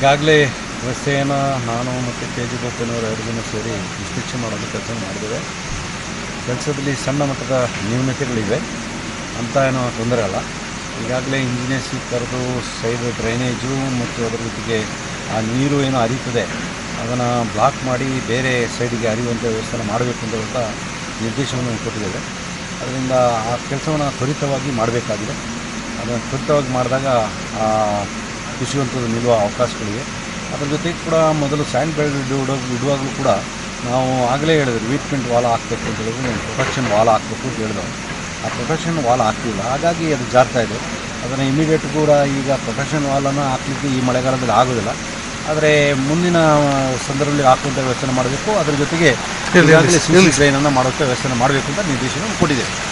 ಈಗಾಗಲೇ ವ್ಯವಸ್ಥೆಯನ್ನು ನಾನು ಮತ್ತು ಕೆ ಜಿ ಗೋಪನವರು ಎರಡು ಜನ ಸೇರಿ ಇನ್ಸ್ಪೆಕ್ಷನ್ ಮಾಡೋದು ಕೆಲಸ ಮಾಡಿದ್ದೇವೆ ಕೆಲಸದಲ್ಲಿ ಸಣ್ಣ ಮಟ್ಟದ ನ್ಯೂನತೆಗಳಿವೆ ಅಂತ ಏನೋ ತೊಂದರೆ ಅಲ್ಲ ಈಗಾಗಲೇ ಇಂಜಿನಿಯರ್ಸ್ ಕರೆದು ಸೈಡ್ ಡ್ರೈನೇಜು ಮತ್ತು ಅದರ ಜೊತೆಗೆ ಆ ನೀರು ಏನು ಹರಿತದೆ ಅದನ್ನು ಬ್ಲಾಕ್ ಮಾಡಿ ಬೇರೆ ಸೈಡಿಗೆ ಹರಿಯುವಂಥ ವ್ಯವಸ್ಥೆನ ಮಾಡಬೇಕು ಅಂತ ನಿರ್ದೇಶನವನ್ನು ಕೊಟ್ಟಿದ್ದೇವೆ ಅದರಿಂದ ಆ ಕೆಲಸವನ್ನು ತ್ವರಿತವಾಗಿ ಮಾಡಬೇಕಾಗಿದೆ ಅದನ್ನು ತ್ವರಿತವಾಗಿ ಮಾಡಿದಾಗ ಆ ಕುಸಿಯುವಂಥದ್ದು ನಿಲ್ಲುವ ಅವಕಾಶಗಳಿವೆ ಅದ್ರ ಜೊತೆಗೆ ಕೂಡ ಮೊದಲು ಸ್ಯಾಂಡ್ ಬೆಡ್ ಇಡುವ ಇಡುವಾಗಲೂ ಕೂಡ ನಾವು ಆಗಲೇ ಹೇಳಿದ್ವಿ ವೀಟ್ಮೆಂಟ್ ವಾಲ್ ಹಾಕಬೇಕು ಅಂತ ಹೇಳಿದ್ರೆ ಪ್ರೊಟೆಕ್ಷನ್ ವಾಲ್ ಹಾಕಬೇಕು ಅಂತ ಹೇಳಿದೆವು ಆ ಪ್ರೊಟೆಕ್ಷನ್ ವಾಲ್ ಹಾಕ್ತಿಲ್ಲ ಹಾಗಾಗಿ ಅದು ಜಾರ್ತಾ ಇದೆ ಅದನ್ನು ಇಮಿಡಿಯೇಟ್ ಕೂಡ ಈಗ ಪ್ರೊಟೆಕ್ಷನ್ ವಾಲನ್ನು ಹಾಕಲಿಕ್ಕೆ ಈ ಮಳೆಗಾಲದಲ್ಲಿ ಆಗೋದಿಲ್ಲ ಆದರೆ ಮುಂದಿನ ಸಂದರ್ಭದಲ್ಲಿ ಹಾಕುವಂಥ ವ್ಯವಸ್ಥೆ ಮಾಡಬೇಕು ಅದರ ಜೊತೆಗೆ ಈಗಾಗಲೇ ಸಿ ಸಿ ಡ್ರೈನನ್ನು ಮಾಡೋಕ್ಕೆ ವ್ಯವಸ್ಥೆ ಮಾಡಬೇಕು ಅಂತ ನಿರ್ದೇಶನ ಕೊಟ್ಟಿದ್ದೇವೆ